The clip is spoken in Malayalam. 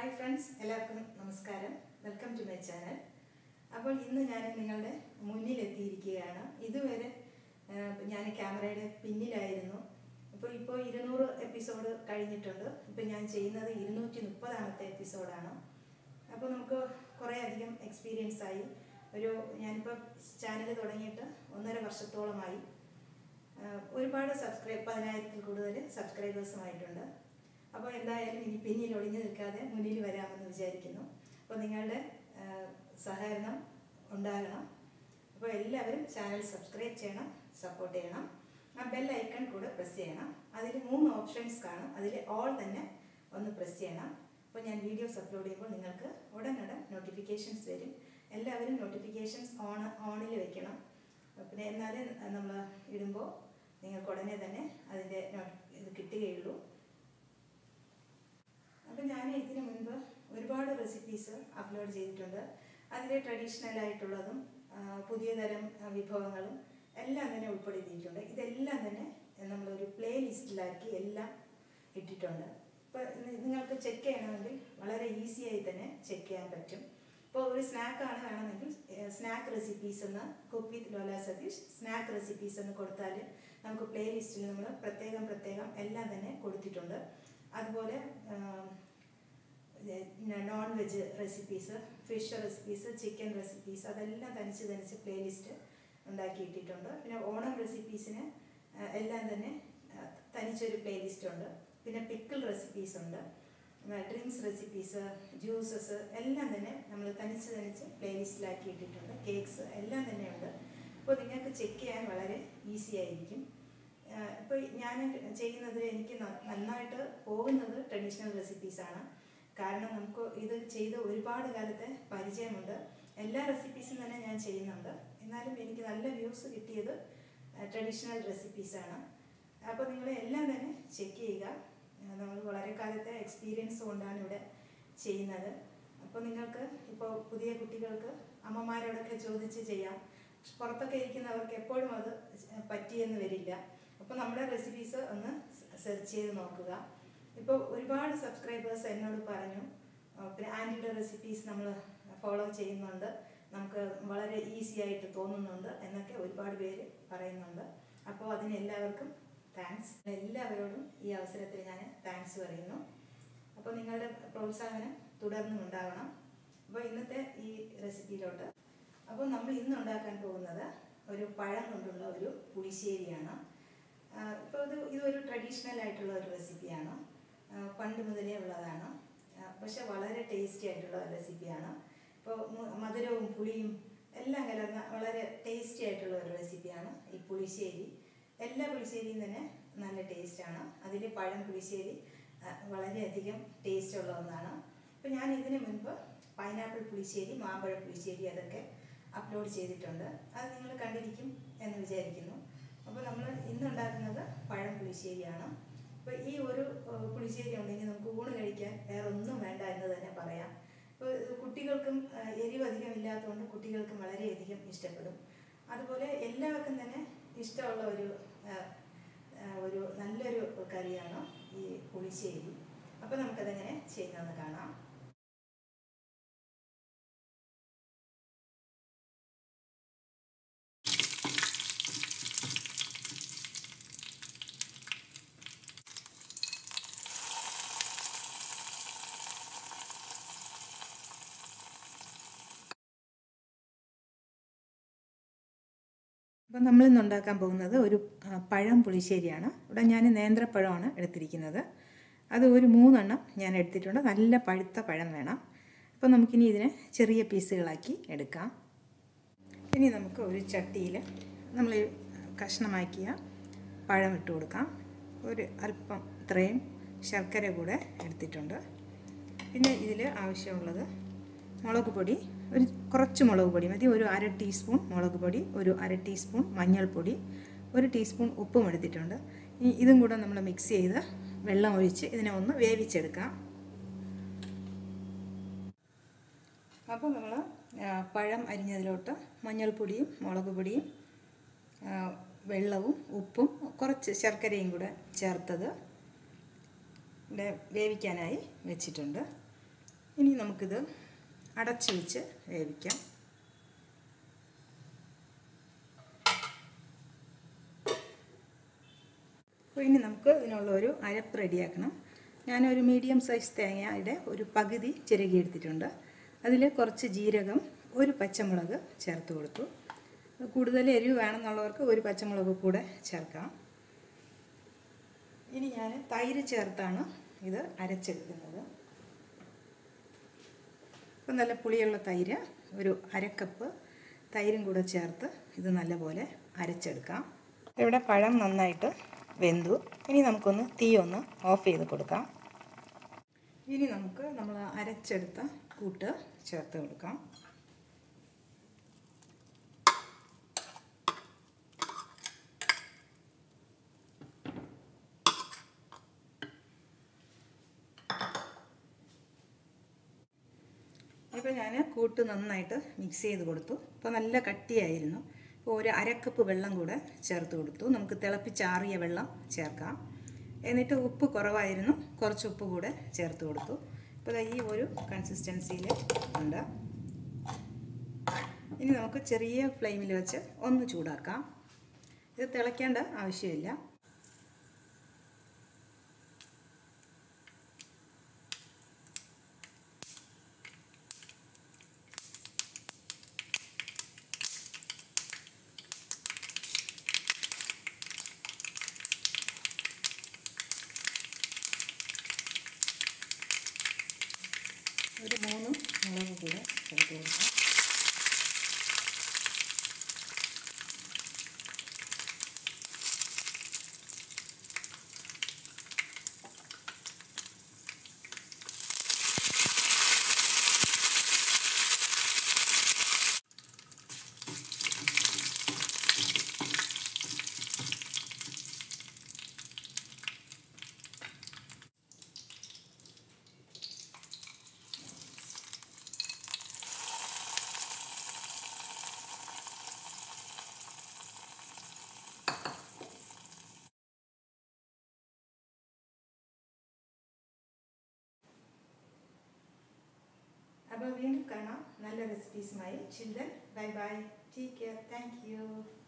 ഹായ് ഫ്രണ്ട്സ് എല്ലാവർക്കും നമസ്കാരം വെൽക്കം ടു മൈ ചാനൽ അപ്പോൾ ഇന്ന് ഞാൻ നിങ്ങളുടെ മുന്നിലെത്തിയിരിക്കുകയാണ് ഇതുവരെ ആ, ഞാൻ ക്യാമറയുടെ പിന്നിലായിരുന്നു ഇപ്പോൾ ഇപ്പോൾ ഇരുന്നൂറ് എപ്പിസോഡ് കഴിഞ്ഞിട്ടുണ്ട് ഇപ്പോൾ ഞാൻ ചെയ്യുന്നത് ഇരുന്നൂറ്റി മുപ്പതാമത്തെ എപ്പിസോഡാണ് അപ്പോൾ നമുക്ക് കുറേ അധികം എക്സ്പീരിയൻസ് ആയി ഒരു ഞാനിപ്പോൾ ചാനൽ തുടങ്ങിയിട്ട് ഒന്നര വർഷത്തോളമായി ആഹ് ഒരുപാട് സബ്സ്ക്രൈബ് പതിനായിരത്തിൽ കൂടുതൽ സബ്സ്ക്രൈബേഴ്സുമായിട്ടുണ്ട് അപ്പോൾ എന്തായാലും ഇനി പിന്നിൽ ഒളിഞ്ഞു നിൽക്കാതെ മുന്നിൽ വരാമെന്ന് വിചാരിക്കുന്നു അപ്പോൾ നിങ്ങളുടെ ആഹ് സഹകരണം ഉണ്ടാകണം അപ്പോൾ എല്ലാവരും ചാനൽ സബ്സ്ക്രൈബ് ചെയ്യണം സപ്പോർട്ട് ചെയ്യണം ആ ബെൽ ഐക്കൺ കൂടെ പ്രസ് ചെയ്യണം അതിൽ മൂന്ന് ഓപ്ഷൻസ് കാണും അതിൽ ഓൾ തന്നെ ഒന്ന് പ്രസ് ചെയ്യണം അപ്പോൾ ഞാൻ വീഡിയോസ് അപ്ലോഡ് ചെയ്യുമ്പോൾ നിങ്ങൾക്ക് ഉടനടൻ നോട്ടിഫിക്കേഷൻസ് വരും എല്ലാവരും നോട്ടിഫിക്കേഷൻസ് ഓൺ ഓണിൽ വെക്കണം പിന്നെ എന്നാലേ നമ്മൾ ഇടുമ്പോൾ നിങ്ങൾക്ക് ഉടനെ തന്നെ അതിൻ്റെ നോട്ടി ഇത് കിട്ടുകയുള്ളൂ അപ്പം ഞാൻ ഇതിനു മുൻപ് ഒരുപാട് റെസിപ്പീസ് അപ്ലോഡ് ചെയ്തിട്ടുണ്ട് അതിൽ ട്രഡീഷണൽ ആയിട്ടുള്ളതും ആ, പുതിയ തരം ആ, വിഭവങ്ങളും എല്ലാം തന്നെ ഉൾപ്പെടുത്തിയിട്ടുണ്ട് ഇതെല്ലാം തന്നെ നമ്മളൊരു പ്ലേ ലിസ്റ്റിലാക്കി എല്ലാം ഇട്ടിട്ടുണ്ട് ഇപ്പോൾ നിങ്ങൾക്ക് ചെക്ക് ചെയ്യണമെങ്കിൽ വളരെ ഈസി ആയി തന്നെ ചെക്ക് ചെയ്യാൻ പറ്റും ഇപ്പോൾ ഒരു സ്നാക്കാണ് വേണമെങ്കിൽ സ്നാക്ക് റെസിപ്പീസ് എന്ന് cook with Lola Satheesh snack recipes എന്ന് കൊടുത്താൽ നമുക്ക് പ്ലേ ലിസ്റ്റിൽ നമ്മൾ പ്രത്യേകം പ്രത്യേകം എല്ലാം തന്നെ കൊടുത്തിട്ടുണ്ട് അതുപോലെ non veg recipes fish recipes chicken recipes അതെല്ലാം തനിച്ച് തനിച്ച് പ്ലേലിസ്റ്റ് ഉണ്ടാക്കിയിട്ടിട്ടുണ്ട് പിന്നെ ഓണം റെസിപ്പീസിന് എല്ലാം തന്നെ ആ, തനിച്ചൊരു പ്ലേലിസ്റ്റ് ഉണ്ട് പിന്നെ പിക്കിൾ റെസിപ്പീസ് ഉണ്ട് ഡ്രിങ്ക്സ് റെസിപ്പീസ് ജ്യൂസസ് എല്ലാം തന്നെ നമ്മൾ തനിച്ച് തനിച്ച് പ്ലേലിസ്റ്റിലാക്കി ഇട്ടിട്ടുണ്ട് കേക്ക്സ് എല്ലാം തന്നെയുണ്ട് അപ്പോൾ നിങ്ങൾക്ക് ചെക്ക് ചെയ്യാൻ വളരെ ഈസി ആയിരിക്കും ഇപ്പോൾ ഞാൻ ചെയ്യുന്നത് എനിക്ക് ന- നന്നായിട്ട് പോകുന്നത് ട്രഡീഷണൽ റെസിപ്പീസാണ് കാരണം നമുക്ക് ഇത് ചെയ്ത് ഒരുപാട് കാലത്തെ പരിചയമുണ്ട് എല്ലാ റെസിപ്പീസും തന്നെ ഞാൻ ചെയ്യുന്നുണ്ട് എന്നാലും എനിക്ക് നല്ല വ്യൂസ് കിട്ടിയത് ട്രഡീഷണൽ റെസിപ്പീസാണ് അപ്പോൾ നിങ്ങൾ എല്ലാം തന്നെ ചെക്ക് ചെയ്യുക നമ്മൾ വളരെ കാലത്തെ എക്സ്പീരിയൻസ് കൊണ്ടാണ് ഇവിടെ ചെയ്യുന്നത് അപ്പോൾ നിങ്ങൾക്ക് ഇപ്പോൾ പുതിയ കുട്ടികൾക്ക് അമ്മമാരോടൊക്കെ ചോദിച്ച് ചെയ്യാം പുറത്തൊക്കെ ഇരിക്കുന്നവർക്ക് എപ്പോഴും അത് പറ്റിയെന്ന് വരില്ല അപ്പോൾ നമ്മുടെ റെസിപ്പീസ് ഒന്ന് സെർച്ച് ചെയ്ത് നോക്കുക ഇപ്പോൾ ഒരുപാട് സബ്സ്ക്രൈബേഴ്സ് എന്നോട് പറഞ്ഞു ആ, പിന്നെ ആൻറ്റിയുടെ റെസിപ്പീസ് നമ്മൾ ഫോളോ ചെയ്യുന്നുണ്ട് നമുക്ക് വളരെ ഈസി ആയിട്ട് തോന്നുന്നുണ്ട് എന്നൊക്കെ ഒരുപാട് പേര് പറയുന്നുണ്ട് അപ്പോൾ അതിന് എല്ലാവർക്കും താങ്ക്സ് എല്ലാവരോടും ഈ അവസരത്തിൽ ഞാൻ താങ്ക്സ് പറയുന്നു അപ്പോൾ നിങ്ങളുടെ പ്രോത്സാഹനം തുടർന്നും ഉണ്ടാവണം അപ്പോൾ ഇന്നത്തെ ഈ റെസിപ്പിയിലോട്ട് അപ്പോൾ നമ്മൾ ഇന്ന് ഉണ്ടാക്കാൻ പോകുന്നത് ഒരു പഴം കൊണ്ടുള്ള ഒരു പുളിശ്ശേരിയാണ് ഇപ്പോൾ ഇത് ഇതൊരു ട്രഡീഷണൽ ആയിട്ടുള്ള ഒരു റെസിപ്പിയാണ് ആ, പണ്ട് മുതലേ ഉള്ളതാണ് ആ, പക്ഷെ വളരെ ടേസ്റ്റി ആയിട്ടുള്ള ഒരു റെസിപ്പിയാണ് ഇപ്പോൾ മു- മധുരവും പുളിയും എല്ലാം കലർന്ന വളരെ ടേസ്റ്റി ആയിട്ടുള്ള ഒരു റെസിപ്പിയാണ് ഈ പുളിശ്ശേരി എല്ലാ പുളിശ്ശേരിയും തന്നെ നല്ല ടേസ്റ്റാണ് അതിൽ പഴം പുളിശ്ശേരി ആ, വളരെയധികം ടേസ്റ്റ് ഉള്ള ഒന്നാണ് ഇപ്പോൾ ഞാൻ ഇതിന് മുൻപ് പൈനാപ്പിൾ പുളിശ്ശേരി മാമ്പഴ പുളിശ്ശേരി അതൊക്കെ അപ്ലോഡ് ചെയ്തിട്ടുണ്ട് അത് നിങ്ങൾ കണ്ടിരിക്കും എന്ന് വിചാരിക്കുന്നു അപ്പോൾ നമ്മൾ ഇന്ന് ഉണ്ടാക്കുന്നത് പഴം പുളിശ്ശേരിയാണ് അപ്പോൾ ഈ ഒരു ഏഹ്, പുളിശ്ശേരി ഉണ്ടെങ്കിൽ നമുക്ക് ഊണ് കഴിക്കാൻ വേറെ ഒന്നും വേണ്ട എന്ന് തന്നെ പറയാം ഇപ്പോൾ കുട്ടികൾക്കും ഏഹ്, എരിവ് അധികം ഇല്ലാത്തതുകൊണ്ട് കുട്ടികൾക്കും വളരെയധികം ഇഷ്ടപ്പെടും അതുപോലെ എല്ലാവർക്കും തന്നെ ഇഷ്ടമുള്ള ഒരു ഏഹ്, ഏഹ്, ഒരു നല്ലൊരു കറിയാണ് ഈ പുളിശ്ശേരി അപ്പോൾ നമുക്കതെങ്ങനെ ചെയ്യുന്നതെന്ന് കാണാം അപ്പം നമ്മളിന്ന് ഉണ്ടാക്കാൻ പോകുന്നത് ഒരു ആ, പഴം പുളിശ്ശേരിയാണ് ഇവിടെ ഞാൻ നേന്ത്രപ്പഴമാണ് എടുത്തിരിക്കുന്നത് അത് ഒരു മൂന്നെണ്ണം ഞാൻ എടുത്തിട്ടുണ്ട് നല്ല പഴുത്ത പഴം വേണം അപ്പോൾ നമുക്കിനി ഇതിനെ ചെറിയ പീസുകളാക്കി എടുക്കാം ഇനി നമുക്ക് ഒരു ചട്ടിയിൽ നമ്മൾ ഈ കഷ്ണമാക്കിയ പഴം ഇട്ട് കൊടുക്കാം ഒരു അല്പം ഇത്രയും ശർക്കര കൂടെ എടുത്തിട്ടുണ്ട് പിന്നെ ഇതിൽ ആവശ്യമുള്ളത് മുളക് പൊടി ഒരു കുറച്ച് മുളക് പൊടി മതി ഒരു അര ടീസ്പൂൺ മുളക് പൊടി ഒരു അര ടീസ്പൂൺ മഞ്ഞൾപ്പൊടി ഒരു ടീസ്പൂൺ ഉപ്പും എടുത്തിട്ടുണ്ട് ഇനി ഇതും കൂടെ നമ്മൾ മിക്സ് ചെയ്ത് വെള്ളം ഒഴിച്ച് ഇതിനെ ഒന്ന് വേവിച്ചെടുക്കാം അപ്പോൾ നമ്മൾ പഴം അരിഞ്ഞതിലോട്ട് മഞ്ഞൾപ്പൊടിയും മുളക് പൊടിയും ആ, വെള്ളവും ഉപ്പും കുറച്ച് ശർക്കരയും കൂടെ ചേർത്തത് ഇവിടെ വേവിക്കാനായി വെച്ചിട്ടുണ്ട് ഇനി നമുക്കിത് അടച്ചു വെച്ച് വേവിക്കാം അപ്പോൾ ഇനി നമുക്ക് ഇതിനുള്ള ഒരു അരപ്പ് റെഡിയാക്കണം ഞാനൊരു മീഡിയം സൈസ് തേങ്ങയുടെ ഒരു പകുതി ചിരകിയെടുത്തിട്ടുണ്ട് അതിൽ കുറച്ച് ജീരകം ഒരു പച്ചമുളക് ചേർത്ത് കൊടുത്തു കൂടുതൽ എരിവ് വേണമെന്നുള്ളവർക്ക് ഒരു പച്ചമുളക് കൂടെ ചേർക്കാം ഇനി ഞാൻ തൈര് ചേർത്താണ് ഇത് അരച്ചെടുക്കുന്നത് ഇപ്പം നല്ല പുളിയുള്ള തൈര് ഒരു അരക്കപ്പ് തൈരും കൂടെ ചേർത്ത് ഇത് നല്ലപോലെ അരച്ചെടുക്കാം ഇവിടെ പഴം നന്നായിട്ട് വെന്തു ഇനി നമുക്കൊന്ന് തീ ഒന്ന് ഓഫ് ചെയ്ത് കൊടുക്കാം ഇനി നമുക്ക് നമ്മൾ അരച്ചെടുത്ത കൂട്ട് ചേർത്ത് കൊടുക്കാം ഇപ്പോൾ ഞാൻ കൂട്ട് നന്നായിട്ട് മിക്സ് ചെയ്ത് കൊടുത്തു ഇപ്പോൾ നല്ല കട്ടിയായിരുന്നു ഇപ്പോൾ ഒരു അരക്കപ്പ് വെള്ളം കൂടെ ചേർത്ത് കൊടുത്തു നമുക്ക് തിളപ്പിച്ചാറിയ വെള്ളം ചേർക്കാം എന്നിട്ട് ഉപ്പ് കുറവായിരുന്നു കുറച്ച് ഉപ്പ് കൂടെ ചേർത്ത് കൊടുത്തു ഇപ്പോൾ ഈ ഒരു കൺസിസ്റ്റൻസിയിൽ ഉണ്ട് ഇനി നമുക്ക് ചെറിയ ഫ്ലെയിമിൽ വെച്ച് ഒന്ന് ചൂടാക്കാം ഇത് തിളയ്ക്കേണ്ട ആവശ്യമില്ല ഒരു മൂന്ന് മുളക് കൂടെ ചേർത്ത് കൊടുക്കാം അപ്പോൾ വീണ്ടും കാണാം നല്ല റെസിപ്പീസുമായി children bye bye take care thank U